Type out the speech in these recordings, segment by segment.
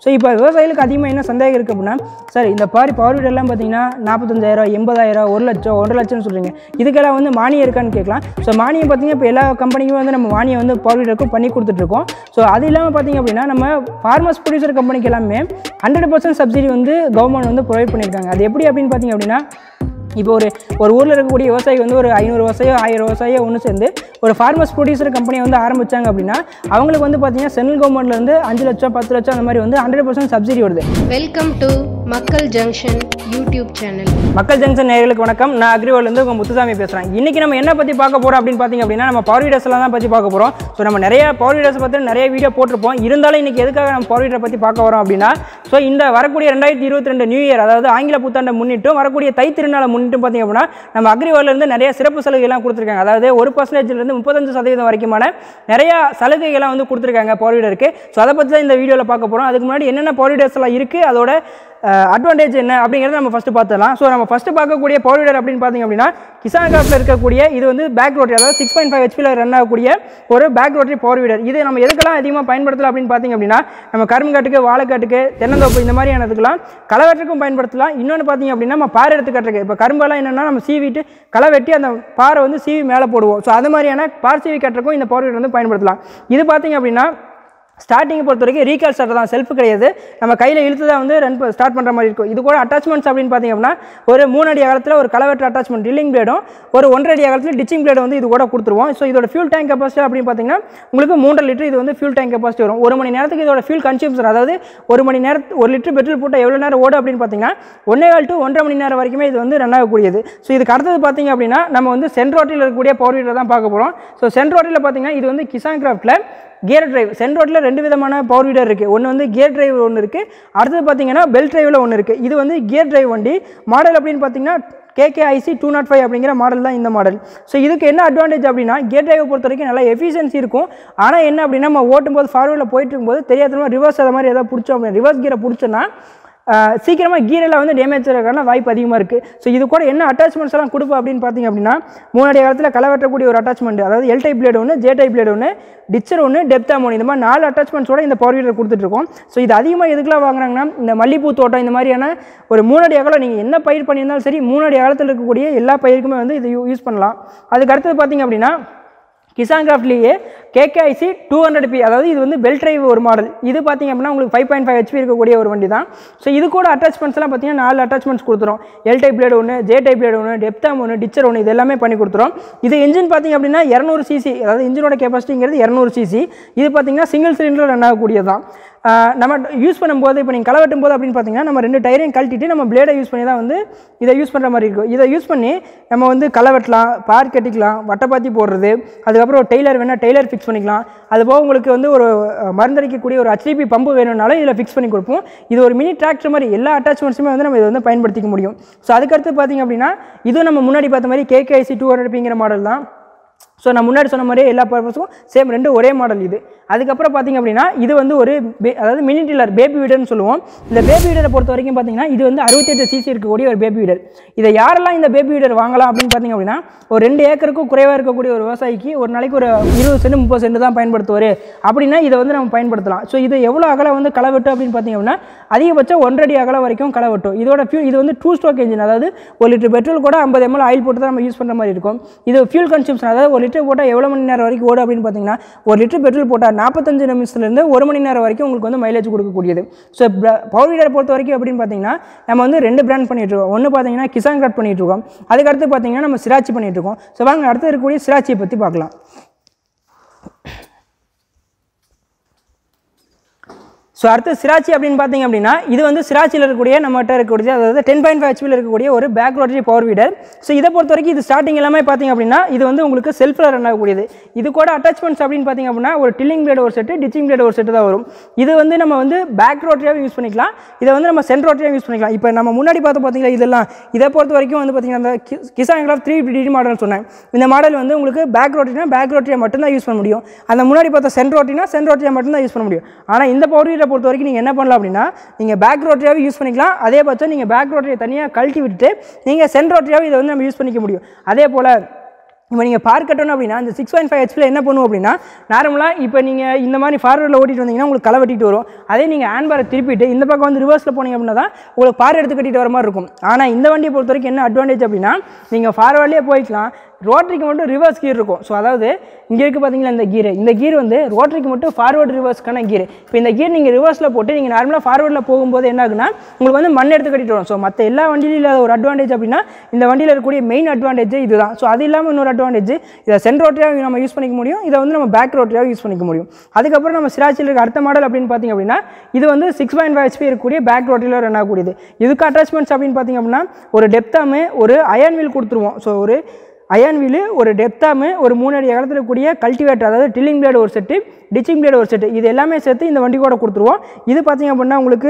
so இப்போ விவசாயிகளுக்கு அதிகமாக என்ன சந்தேகம் இருக்குது அப்படின்னா சார் இந்த பாரி பவர் வீடெல்லாம் பார்த்தீங்கன்னா நாற்பத்தஞ்சாயிரம் எண்பதாயிரம் ஒரு லட்சம் ஒன்றரை லட்சம்னு சொல்கிறீங்க இதுக்கெல்லாம் வந்து மானியம் இருக்கான்னு கேட்கலாம் ஸோ மானியம் பார்த்தீங்கன்னா இப்போ எல்லா கம்பெனிக்குமே வந்து நம்ம மானியம் வந்து பவர் வீடருக்கும் பண்ணி கொடுத்துட்ருக்கோம் ஸோ அது இல்லாமல் பார்த்தீங்க அப்படின்னா நம்ம ஃபார்மர்ஸ் ப்ரொடியூசர் கம்பெனிக்கு எல்லாமே ஹண்ட்ரட் பர்சன்ட் சப்சிடி வந்து கவர்மெண்ட் வந்து ப்ரொவைட் பண்ணியிருக்காங்க அது எப்படி அப்படின்னு பார்த்தீங்க அப்படின்னா இப்போ ஒரு ஒரு ஊரில் இருக்கக்கூடிய விவசாயி வந்து ஒரு ஐநூறு விவசாயோ ஆயிரம் விவசாயியோ ஒன்று சேர்ந்து ஒரு ஃபார்மர்ஸ் ப்ரொடியூசர் கம்பெனி வந்து ஆரம்பிச்சாங்க அப்படின்னா அவங்களுக்கு வந்து பார்த்தீங்கன்னா சென்ட்ரல் கவர்மெண்ட்லேருந்து அஞ்சு லட்சம் பத்து லட்சம் அந்த மாதிரி வந்து ஹண்ட்ரட் பர்சன்ட் சப்சிடி வருது welcome to Makkal junction YouTube channel Makkal junction நேயர்களுக்கு வணக்கம் நான் அக்ரிவால்லேருந்து உங்கள் முத்துசாமி பேசுகிறேன் இன்றைக்கி நம்ம என்ன பற்றி பார்க்க போகிறோம் அப்படின்னு பார்த்தீங்க அப்படின்னா நம்ம பவர் வீடர்ஸ் எல்லாம் தான் பற்றி பார்க்க போகிறோம் ஸோ நம்ம நிறைய பவர் வீடர்ஸ் பற்றி நிறைய வீடியோ போட்டிருப்போம் இருந்தாலும் இன்றைக்கி எதுக்காக நம்ம பவர் வீடரை பற்றி பார்க்க வரோம் அப்படின்னா ஸோ இந்த வரக்கூடிய ரெண்டாயிரத்தி இருபத்தி ரெண்டு நியூ இயர் அதாவது ஆங்கில புத்தாண்டை முன்னிட்டும் வரக்கூடிய தை திருநாளை முன்னிட்டும் பார்த்தீங்க அப்படின்னா நம்ம அக்ரிவால்லேருந்து நிறைய சிறப்பு சலுகைலாம் கொடுத்துருக்காங்க அதாவது ஒரு பர்சன்டேஜ்லேருந்து முப்பத்தஞ்சு சதவீதம் வரைக்குமான நிறைய சலுகைகள்லாம் வந்து கொடுத்துருக்காங்க பவர் வீடருக்கு ஸோ அதை பற்றி தான் இந்த வீடியோவில் பார்க்க போகிறோம் அதுக்கு முன்னாடி என்னென்ன பவர் வீடர்ஸ் எல்லாம் இருக்குது அதோட அட்வான்டேஜ் என்ன அப்படிங்கிறத நம்ம ஃபஸ்ட்டு பார்த்துடலாம் ஸோ நம்ம ஃபஸ்ட்டு பார்க்கக்கூடிய பவர் வீடர் அப்படின்னு பார்த்தீங்க அப்படின்னா கிசான் காப்பில் இருக்கக்கூடிய இது வந்து பேக் ரோட்டரி அதாவது சிக்ஸ் பாயிண்ட் ஃபைவ் ஹெச்பியில் ரன் ஆகக்கூடிய ஒரு பேக் ரோட்டரி பவர் வீடர் இது நம்ம எதுக்கெல்லாம் அதிகமாக பயன்படுத்தலாம் அப்படின்னு பார்த்தீங்க அப்படின்னா நம்ம கரும்புக்காட்டுக்கு வாழைக்காட்டுக்கு தென்னந்தோப்பு இந்த மாதிரியானதுக்கெல்லாம் களவெட்டுக்கும் பயன்படுத்தலாம் இன்னொன்று பார்த்தீங்க அப்படின்னா நம்ம பாறை எடுத்து கட்டுறதுக்கு இப்போ கரும்பெல்லாம் என்னென்னா நம்ம சீவிட்டு களை வெட்டி அந்த பாறை வந்து சீவி மேலே போடுவோம் ஸோ அது மாதிரியான பார் சீவி கட்டுறதுக்கும் இந்த பவர் வீடர் வந்து பயன்படுத்தலாம் இது பார்த்தீங்க அப்படின்னா ஸ்டார்டிங்கை பொறுத்த வரைக்கும் ரீகால் ஸ்டார்ட் தான் செல்ஃப் கிடையாது நம்ம கையில் இழுத்து தான் வந்து ரன் ஸ்டார்ட் பண்ணுற மாதிரி இருக்கும் இது கூட அட்டாச்மெண்ட்ஸ் அப்படின்னு பார்த்தீங்க அப்படின்னா ஒரு மூணு அடி அகலத்தில் ஒரு கலவெட்டு அட்டாச்மெண்ட் ட்ரில்லிங் பிளேடும் ஒரு ஒன்றரை அடி அகலத்தில் டிச்சிங் பிளேடு வந்து இது கூட கொடுத்துருவோம் ஸோ இதோட ஃபியூல் டேங்க் கெப்பாசிட்டி அப்படின்னு பார்த்தீங்கன்னா உங்களுக்கு மூன்றரை லிட்டர் இது வந்து ஃபியூல் டேங்க் கெப்பாசிட்டி வரும் ஒரு மணி நேரத்துக்கு இதோட ஃபியூல் கன்சியூம்சர் அதாவது ஒரு மணி நேரத்து ஒரு லிட்டர் பெட்ரோல் போட்டால் எவ்வளோ நேரம் ஓடும் அப்படின்னு பார்த்தீங்கன்னா ஒன்றே கால் டு ஒன்றரை மணி நேரம் வரைக்குமே இது வந்து ரன் ஆகக்கூடியது ஸோ இதுக்கு அடுத்தது பார்த்தீங்க அப்படின்னா நம்ம வந்து சென்ட்ரோட்டில் இருக்கக்கூடிய பவர் வீடர் தான் பார்க்க போகிறோம் ஸோ சென்ட்ரோட்டில் பார்த்தீங்கன்னா இது வந்து கிசான் கிராஃப்ட்டில் கியர் டிரைவ் சென்ட்ரோட்டில் ரெண்டு விதமான பவர் வீடர் இருக்குது ஒன்று வந்து கியர் டிரைவ் ஒன்று இருக்குது அடுத்தது பார்த்தீங்கன்னா பெல்ட் டிரைவில் ஒன்று இருக்குது இது வந்து கியர் டிரைவ் வண்டி மாடல் அப்படின்னு பார்த்தீங்கன்னா கேகேஐசி டூ நாட் ஃபைவ் அப்படிங்கிற மாடல் தான் இந்த மாடல் ஸோ இதுக்கு என்ன அட்வான்டேஜ் அப்படின்னா கியர் டிரைவை பொறுத்த வரைக்கும் நல்லா எஃபிஷியன்சி இருக்கும் ஆனால் என்ன அப்படின்னா நம்ம ஓட்டும்போது ஃபார்வர்டில் போயிட்டு இருக்கும்போது தெரியாதமா ரிவர்ஸ் அதை மாதிரி ஏதாவது பிடிச்சோம் அப்படின்னா ரிவர்ஸ் கியரை பிடிச்சோன்னா சீக்கிரமாக கீரெல்லாம் வந்து டேமேஜ் ஆகிறதுக்கான வாய்ப்பு அதிகமாக இருக்குது ஸோ இது கூட என்ன அட்டாச்மெண்ட்ஸ் எல்லாம் கொடுப்போம் அப்படின்னு பார்த்தீங்க அப்படின்னா மூணாடி காலத்தில் களவெட்டக்கூடிய ஒரு அட்டாச்மெண்ட் அதாவது எல் டைப் பிளேடு ஒன்று ஜே டைப் பிளேடு ஒன்று டிச்சர் ஒன்று டெப்த் அமௌண்ட் இந்த மாதிரி நாலு அட்டாச்மெண்ட்ஸோட இந்த பவர் வீடர் கொடுத்துட்ருக்கோம் ஸோ இது அதிகமாக எதுக்கெல்லாம் வாங்குறாங்கன்னா இந்த மல்லிப்பூ தோட்டம் இந்த மாதிரியான ஒரு மூணடி அகலம் நீங்கள் என்ன பயிர் பண்ணியிருந்தாலும் சரி மூணடி அகலத்தில் இருக்கக்கூடிய எல்லா பயிருக்குமே வந்து இது யூஸ் பண்ணலாம் அதுக்கு அடுத்தது பார்த்தீங்க அப்படின்னா கிசான் கிராஃப்ட்லேயே கேகேஐசி டூ ஹண்ட்ரட் பி அதாவது இது வந்து பெல் டிரைவ் ஒரு மாடல் இது பார்த்தீங்க அப்படின்னா உங்களுக்கு ஃபைவ் பாயிண்ட் ஃபைவ் ஹெச்பி இருக்கக்கூடிய ஒரு வண்டி தான் ஸோ இது கூட அட்டாச்மெண்ட்ஸ்லாம் பார்த்தீங்கன்னா நாலு அட்டாச்மெண்ட்ஸ் கொடுத்துரும் எல் டைப் பிளேடு ஒன்று ஜே டைப் பிளேடு ஒன்று டெப்தாம் ஒன்று டிச்சர் ஒன்று இது எல்லாமே பண்ணி கொடுத்துரும் இது இன்ஜின் பார்த்தீங்க அப்படின்னா இரநூறு சிசி அதாவது இன்ஜினோட கெப்பாசிட்டிங்கிறது இரநூறு சிசி இது பார்த்தீங்கன்னா சிங்கிள் சிலிண்டர் ரன் ஆகக்கூடியது தான் நம்ம யூஸ் பண்ணும்போது இப்போ நீங்கள் களவெட்டும் போது அப்படின்னு பார்த்தீங்கன்னா நம்ம ரெண்டு டயரையும் கழட்டிட்டு நம்ம பிளேடை யூஸ் பண்ணி தான் வந்து இதை யூஸ் பண்ணுற மாதிரி இருக்கும் இதை யூஸ் பண்ணி நம்ம வந்து களை வெட்டலாம் பார் கட்டிக்கலாம் வட்டைப்பாத்தி போடுறது அதுக்கப்புறம் டெய்லர் வேணால் டெய்லர் ஃபிக்ஸ் பண்ணிக்கலாம் அது போக உங்களுக்கு வந்து ஒரு மருந்தடிக்கக்கூடிய ஒரு ஹெச்டிபி பம்பு வேணும்னாலும் இதில் ஃபிக்ஸ் பண்ணி கொடுப்போம் இது ஒரு மினி டிராக்டர் மாதிரி எல்லா அட்டாச்மெண்ட்ஸுமே வந்து நம்ம இதை வந்து பயன்படுத்திக்க முடியும் ஸோ அதுக்கடுத்து பார்த்தீங்க அப்படின்னா இதுவும் நம்ம முன்னாடி பார்த்த மாதிரி கேகேஐசி டூ ஹண்ட்ரட் பிங்கிற மாடல் தான் ஸோ நான் முன்னாடி சொன்ன மாதிரியே எல்லா பர்பஸும் சேம் ரெண்டு ஒரே மாடல் இது அதுக்கப்புறம் பார்த்தீங்க அப்படின்னா இது வந்து ஒரு பே அதாவது மினி டில்லர் பேபி வீடர்னு சொல்லுவோம் இந்த பேபி வீடரை பொறுத்த வரைக்கும் பார்த்தீங்கன்னா இது வந்து அறுபத்தெட்டு சிசி இருக்கக்கூடிய ஒரு பேபி வீடர் இதை யாரெல்லாம் இந்த பேபி வீடர் வாங்கலாம் அப்படின்னு பார்த்தீங்க அப்படின்னா ஒரு ரெண்டு ஏக்கருக்கும் குறைவாக இருக்கக்கூடிய ஒரு விவசாயிக்கு ஒரு நாளைக்கு ஒரு இருபது சென்ட் முப்பது சென்ட் தான் பயன்படுத்துவார் அப்படின்னா இதை வந்து நம்ம பயன்படுத்தலாம் ஸோ இது எவ்வளோ அகலம் வந்து களை வெட்டும் அப்படின்னு பார்த்தீங்க அப்படின்னா அதிகபட்சம் ஒன்றரை அகலம் வரைக்கும் களை வெட்டும் இதோட ஃபியூ இது வந்து டூ ஸ்ட்ரோக் இன்ஜின் அதாவது ஒரு லிட்டர் பெட்ரோல் கூட ஐம்பது எம்எல் ஆயில் போட்டு தான் நம்ம யூஸ் பண்ணுற மாதிரி இருக்கும் இது ஃபியூல் கன்சூம்ஷன் அதாவது ஒரு லிட்டர் போட்டால் எவ்வளோ மணி நேரம் வரைக்கும் ஓடும் அப்படின்னு பார்த்தீங்கன்னா ஒரு லிட்டர் பெட்ரோல் போட்டால் நாற்பத்தஞ்சு நிமிஷத்துலேருந்து ஒரு மணி நேரம் வரைக்கும் உங்களுக்கு வந்து மைலேஜ் கொடுக்கக்கூடியது ஸோ பவர் வீடரை பொறுத்த வரைக்கும் அப்படின்னு பார்த்தீங்கன்னா நம்ம வந்து ரெண்டு பிராண்ட் பண்ணிட்டு இருக்கோம் ஒன்று பார்த்தீங்கன்னா கிசான் கிராட் பண்ணிட்டு இருக்கோம் அதுக்கடுத்து பார்த்தீங்கன்னா நம்ம சிராச்சி பண்ணிட்டு இருக்கோம் ஸோ வாங்க அடுத்து இருக்கக்கூடிய சிராச்சியை பற்றி பார்க்கலாம் ஸோ அடுத்து சிராச்சி அப்படின்னு பார்த்தீங்க அப்படின்னா இது வந்து சிராச்சியில் இருக்கக்கூடிய நம்மகிட்ட இருக்கக்கூடிய அதாவது டென் பாயிண்ட் ஃபைவ் ஹெச்பியில் இருக்கக்கூடிய ஒரு back rotary power weeder so இதை பொறுத்த வரைக்கும் இது ஸ்டார்டிங் எல்லாமே பார்த்தீங்க அப்படின்னா இது வந்து உங்களுக்கு செல்ஃபில் ரன் ஆகக்கூடியது இது கூட அட்டாச்மெண்ட்ஸ் அப்படின்னு பார்த்தீங்க அப்படின்னா ஒரு டில்லிங் பிளேட் ஒரு செட்டு டிச்சிங் பிளேட் ஒரு செட்டு தான் வரும் இது வந்து நம்ம வந்து பேக் ரோட்டரியாக யூஸ் பண்ணிக்கலாம் இதை வந்து நம்ம சென்ட் ரோட்டரியாக யூஸ் பண்ணிக்கலாம் இப்போ நம்ம முன்னாடி பார்த்து பார்த்தீங்களா இதெல்லாம் இதை பொறுத்த வரைக்கும் வந்து பார்த்தீங்கன்னா அந்த கி- Kisan Kraft three DT model சொன்னேன் இந்த மாடல் வந்து உங்களுக்கு பேக் ரோட்டரினா பேக் ரோட்டரியை மட்டும்தான் யூஸ் பண்ண முடியும் அந்த முன்னாடி பார்த்த சென்ட் ரோட்டரினா சென்ட் ரோட்டரியை மட்டும்தான் யூஸ் பண்ண முடியும் ஆனால் இந்த பவர் வீடரை பொறுத்த வரைக்கும் நீங்கள் என்ன பண்ணலாம் அப்படின்னா நீங்கள் பேக் ரோட்டரியாகவே யூஸ் பண்ணிக்கலாம் அதே பட்சம் நீங்கள் பேக் ரோட்டரியை தனியாக கழட்டி விட்டுட்டு நீங்கள் சென்ட் ரோட்டரியாகவே இதை வந்து நம்ம யூஸ் பண்ணிக்க முடியும் அதே போல் இப்போ நீங்கள் பார்க் கட்டணும் அப்படின்னா இந்த சிக்ஸ் பாயிண்ட் ஃபைவ் ஹெச்பியில் என்ன பண்ணுவோம் அப்படின்னா நார்மலாக இப்போ நீங்கள் இந்த மாதிரி ஃபார்வர்டில் ஓட்டிட்டு வந்தீங்கன்னா உங்களுக்கு களை வெட்டிட்டு வரும் அதே நீங்கள் ஹேண்ட்பாரை திருப்பிட்டு இந்த பக்கம் வந்து ரிவர்ஸில் போனீங்க அப்படின்னா தான் உங்களுக்கு பார் எடுத்து கட்டிட்டு வர மாதிரி இருக்கும் ஆனால் இந்த வண்டியை பொறுத்த வரைக்கும் என்ன அட்வான்டேஜ் அப்படின்னா நீங்கள் ஃபார்வர்ட்லேயே போய்க்கலாம் ரோட்டரிக்கு மட்டும் ரிவர்ஸ் கீர் இருக்கும் ஸோ அதாவது இங்கே இருக்குது பார்த்தீங்களா இந்த கீர் இந்த கீர் வந்து ரோட்டரிக்கு மட்டும் ஃபார்வர்ட் ரிவர்ஸ்க்கான கீர் இப்போ இந்த கீர் நீங்கள் ரிவர்ஸில் போட்டு நீங்கள் நார்மலாக ஃபார்வர்டில் போகும்போது என்ன ஆகுனா உங்களுக்கு வந்து மண் எடுத்து கட்டிட்டு வரும் ஸோ மற்ற எல்லா வண்டியிலும் இல்லாத ஒரு அட்வான்டேஜ் அப்படின்னா இந்த வண்டியில் இருக்கக்கூடிய மெயின் அட்வான்டேஜ் இதுதான் ஸோ அது இல்லாமல் இன்னொரு அட்வான்டேஜ் இதை சென்ட் ரோட்டரியாக நம்ம யூஸ் பண்ணிக்க முடியும் இதை வந்து நம்ம பேக் ரோட்டரியாக யூஸ் பண்ணிக்க முடியும் அதுக்கப்புறம் நம்ம சிராச்சில் இருக்க அடுத்த மாடல் அப்படின்னு பார்த்தீங்க அப்படின்னா இது வந்து சிக்ஸ் பாயிண்ட் ஃபைவ் ஹெச்பி இருக்கக்கூடிய பேக் ரோட்டரியில் ரன் ஆகக்கூடியது இதுக்கு அட்டாச்மெண்ட்ஸ் அப்படின்னு பார்த்தீங்க அப்படின்னா ஒரு டெப்தாமு ஒரு அயன் வீல் கொடுத்துருவோம் ஸோ ஒரு அயன் வீலு ஒரு டெப்தாமு ஒரு மூணு அடி அகலத்தில் இருக்கக்கூடிய கல்டிவேட்டர் அதாவது டில்லிங் பிளேடு ஒரு செட்டு டிச்சிங் பிளேடு ஒரு செட்டு இது எல்லாமே சேர்த்து இந்த வண்டி கூட கொடுத்துருவோம் இது பார்த்தீங்க அப்படின்னா உங்களுக்கு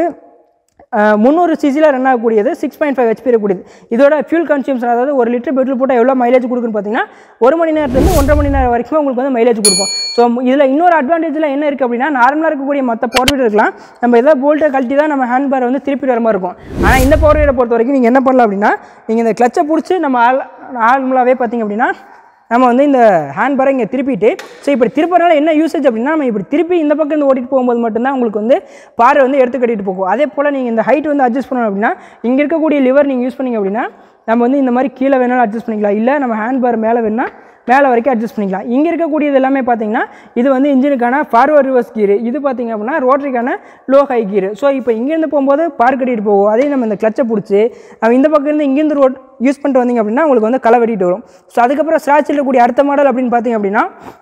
முந்நூறு சிசியில் ரன் ஆகக்கூடியது சிக்ஸ் பாயிண்ட் ஃபைவ் ஹெச்பி இருக்கக்கூடியது இதோட ஃபியூல் கன்சியூம்ஷன் அதாவது ஒரு லிட்டர் பெட்ரோல் போட்டால் எவ்வளோ மைலேஜ் கொடுக்குன்னு பார்த்தீங்கன்னா ஒரு மணி நேரத்துலேருந்து ஒன்றரை மணி நேரம் வரைக்கும் உங்களுக்கு வந்து மைலேஜ் கொடுக்கும் ஸோ இதில் இன்னொரு அட்வான்டேஜில் என்ன இருக்குது அப்படின்னா நார்மலாக இருக்கக்கூடிய மற்ற பவர் வீடர் இருக்கலாம் நம்ம எதாவது போல்ட்டை கழட்டி தான் நம்ம ஹேண்ட் பாரை வந்து திருப்பி வர மாதிரி இருக்கும் ஆனால் இந்த பவர் வீடரை பொறுத்த வரைக்கும் நீங்கள் என்ன பண்ணலாம் அப்படின்னா நீங்கள் இந்த கிளச்சை பிடிச்சி நம்ம ஆள் நார்மலாகவே பார்த்தீங்க அப்படின்னா நம்ம வந்து இந்த ஹேண்ட் பாரை இங்கே திருப்பிட்டு ஸோ இப்படி திருப்பறனால என்ன யூசேஜ் அப்படின்னா நம்ம இப்படி திருப்பி இந்த பக்கம் இருந்து ஓட்டிட்டு போகும்போது மட்டும்தான் உங்களுக்கு வந்து பாறை வந்து எடுத்து கட்டிட்டு போகும் அதே போல் நீங்கள் இந்த ஹைட் வந்து அட்ஜஸ்ட் பண்ணணும் அப்படின்னா இங்கே இருக்கக்கூடிய லிவர் நீங்கள் யூஸ் பண்ணீங்க அப்படின்னா நம்ம வந்து இந்த மாதிரி கீழே வேணாலும் அட்ஜஸ்ட் பண்ணிக்கலாம் இல்லை நம்ம ஹேண்ட் பார் மேலே வேணால் மேலே வரைக்கும் அட்ஜஸ்ட் பண்ணிக்கலாம் இங்கே இருக்கக்கூடியது எல்லாமே பார்த்தீங்கன்னா இது வந்து இன்ஜினுக்கான ஃபார்வர்ட் ரிவர்ஸ் கீர் இது பார்த்தீங்க அப்படின்னா ரோட்டரிக்கான லோ ஹை கீர் ஸோ இப்போ இங்கேருந்து போகும்போது பார்க் கட்டிட்டு போகும் அதே நம்ம இந்த கிளச்சை பிடிச்சி நம்ம இந்த பக்கம் இருந்து இங்கேருந்து ரோட் யூஸ் பண்ணிட்டு வந்தீங்க அப்படின்னா உங்களுக்கு வந்து களை வெட்டிட்டு வரும் ஸோ அதுக்கப்புறம் ஸ்ட்ராச்சில் இருக்கக்கூடிய அடுத்த மாடல் அப்படின்னு பார்த்தீங்க அப்படின்னா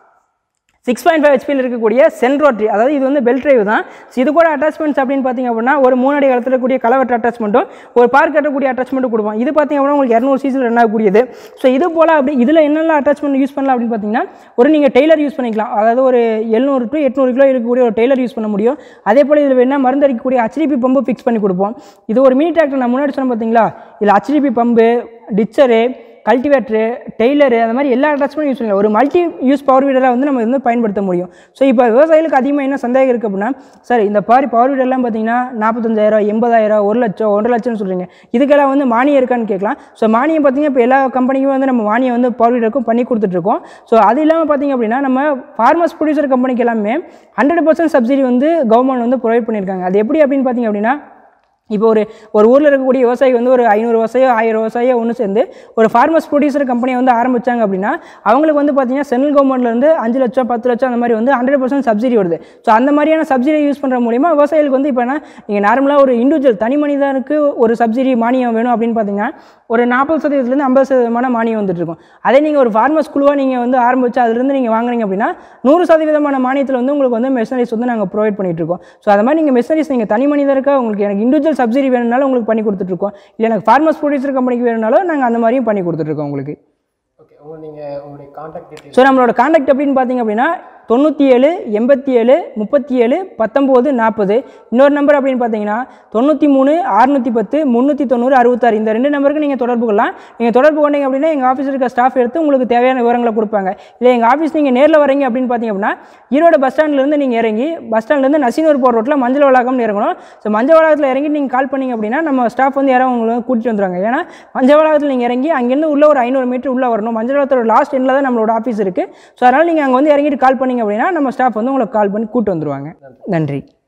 சிக்ஸ் பாயிண்ட் ஃபைவ் ஹெச்பியில் இருக்கக்கூடிய சென் ரோட்ரி அதாவது இது வந்து பெல்ட் டிரைவ் தான் So இது கூட அட்டாச்மெண்ட்ஸ் அப்படின்னு பார்த்தீங்க அப்படின்னா ஒரு மூணு அடி காலத்தில் இருக்கக்கூடிய கலவெட்டு அட்டாச்மெண்ட்டும் ஒரு பார்க் கட்டக்கூடிய அட்டாச்மெண்ட்டும் கொடுப்போம் இது பார்த்தீங்க அப்படின்னா உங்களுக்கு இரநூறு சீசில் ரன் ஆகக்கூடியது ஸோ இது போல் அப்படி இதில் என்னெல்லாம் அட்டாச்மெண்ட் யூஸ் பண்ணலாம் அப்படின்னு பார்த்தீங்கன்னா ஒரு நீங்கள் டெய்லர் யூஸ் பண்ணிக்கலாம் அதாவது ஒரு எழுநூறு டு எட்நூறு கிலோ இருக்கக்கூடிய ஒரு டெய்லர் யூஸ் பண்ண முடியும் அதே போல் இதில் வேணால் மருந்து அடிக்கக்கூடிய ஹெச்டிபி பம்பு ஃபிக்ஸ் பண்ணி கொடுப்போம் இது ஒரு மினி டிராக்டர் நான் முன்னாடி சொன்னேன் பார்த்தீங்களா இதில் HTP pump ditcher cultivator trailer அந்த மாதிரி எல்லா அட்டாச்மெண்ட்டும் யூஸ் பண்ணலாம் ஒரு மல்டி யூஸ் பவர் வீடராக வந்து நம்ம வந்து பயன்படுத்த முடியும் ஸோ இப்போ விவசாயிகளுக்கு அதிகமாக என்ன சந்தேகம் இருக்குது அப்படின்னா சார் இந்த பாரி பவர் வீடர்லாம் பார்த்தீங்கன்னா நாற்பத்தஞ்சாயிரம் எண்பதாயிரம் ஒரு லட்சம் ஒன்றரை லட்சம்னு சொல்கிறீங்க இதுக்கெல்லாம் வந்து மானியம் இருக்கான்னு கேட்கலாம் ஸோ மானியம் பார்த்தீங்கன்னா இப்போ எல்லா கம்பெனிக்கும் வந்து நம்ம மானியம் வந்து பவர் வீடருக்கும் பண்ணி கொடுத்துட்ருக்கோம் ஸோ அது இல்லாமல் பார்த்தீங்க அப்படின்னா நம்ம ஃபார்மர்ஸ் ப்ரொடியூசர் கம்பெனிக்கு எல்லாமே ஹண்ட்ரட் பர்சன்ட் சப்சிடி வந்து கவர்மெண்ட் வந்து ப்ரொவைட் பண்ணியிருக்காங்க அது எப்படி அப்படின்னு பார்த்தீங்க அப்படின்னா இப்போ ஒரு ஒரு ஊரில் இருக்கக்கூடிய விவசாயி வந்து ஒரு ஐநூறு விவசாயியோ ஆயிரம் விவசாயியோ ஒன்று சேர்ந்து ஒரு ஃபார்மர்ஸ் ப்ரொடியூசர் கம்பெனியை வந்து ஆரம்பிச்சாங்க அப்படின்னா அவங்களுக்கு வந்து பார்த்தீங்கன்னா சென்ட்ரல் கவர்மெண்ட்லேருந்து அஞ்சு லட்சம் பத்து லட்சம் அந்த மாதிரி வந்து ஹண்ட்ரட் பர்சன்ட் சப்சிடி வருது ஸோ அந்த மாதிரியான சப்சிடி யூஸ் பண்ணுற மூலிமா விவசாயிகளுக்கு வந்து இப்போ என்ன நீங்கள் நார்மலாக ஒரு இண்டிவிஜுவல் தனி மனிதனுக்கு ஒரு சப்சிடி மானியம் வேணும் அப்படின்னு பார்த்தீங்கன்னா ஒரு நாற்பது சதவீதத்துலேருந்து ஐம்பது சதவீதமான மானியம் வந்துட்டு இருக்கும் அதே நீங்கள் ஒரு ஃபார்மர்ஸ் குழுவாக நீங்கள் வந்து ஆரம்பிச்சு அதுலேருந்து நீங்கள் வாங்குறீங்க அப்படின்னா நூறு சதவீதமான மானியத்தில் வந்து உங்களுக்கு வந்து மெஷினரிஸ் வந்து நாங்கள் ப்ரொவைட் பண்ணிட்டு இருக்கோம் ஸோ அது மாதிரி நீங்கள் மெஷினரிஸ் நீங்கள் தனி மனிதருக்காக உங்களுக்கு எனக்கு இண்டிவிஜுவல் சப்சிடி வேணும்னாலும் உங்களுக்கு பண்ணி கொடுத்துட்ருக்கோம் இல்லை எனக்கு ஃபார்மர்ஸ் ப்ரொடியூசர் கம்பெனிக்கு வேணும்னாலும் நாங்கள் அந்த மாதிரியும் பண்ணி கொடுத்துட்ருக்கோம் உங்களுக்கு ஓகே உங்க நீங்கள் உங்களுடைய காண்டாக்ட் டீட்டெயில் ஸோ நம்மளோட காண்டாக்ட் அப்படின்னு பார்த்தீங்க அப்படின்னா தொண்ணூற்றி ஏழு எண்பத்தி ஏழு முப்பத்தி ஏழு பத்தொம்போது நாற்பது இன்னொரு நம்பர் அப்படின்னு பார்த்தீங்கன்னா தொண்ணூற்றி மூணு அறுநூற்றி பத்து முந்நூற்றி தொண்ணூறு அறுபத்தாறு இந்த ரெண்டு நம்பருக்கு நீங்கள் தொடர்பு கொள்ளலாம் நீங்கள் தொடர்பு கொண்டீங்க அப்படின்னா எங்கள் ஆஃபீஸில் இருக்க ஸ்டாஃப் எடுத்து உங்களுக்கு தேவையான விவரங்களை கொடுப்பாங்க இல்லை எங்கள் ஆஃபீஸ் நீங்கள் நேரில் வரீங்க அப்படின்னு பார்த்தீங்க அப்படின்னா ஈரோடு பஸ் ஸ்டாண்ட்லேருந்து நீங்கள் இறங்கி பஸ் ஸ்டாண்ட்லேருந்து நசீனூர் போகிற ரோட்டில் மஞ்சள் வளாகம்னு இறங்கணும் ஸோ மஞ்சள் வளாகத்தில் இறங்கி நீங்கள் கால் பண்ணீங்க அப்படின்னா நம்ம ஸ்டாஃப் வந்து யாரும் உங்களை வந்து கூட்டிட்டு வந்துருவாங்க ஏன்னா மஞ்சள் வளாகத்தில் நீங்கள் இறங்கி அங்கேருந்து உள்ள ஒரு ஐநூறு மீட்டர் உள்ளே வரணும் மஞ்சள் வளாகத்தோட லாஸ்ட் எண்டில் தான் நம்மளோட ஆஃபீஸ் இருக்குது ஸோ அதனால் நீங்கள் அங்கே வந்து இறங்கிட்டு கால் பண்ணீங்க அப்படின்னா நம்ம ஸ்டாஃப் வந்து உங்களுக்கு கால் பண்ணி கூட்டு வந்துருவாங்க நன்றி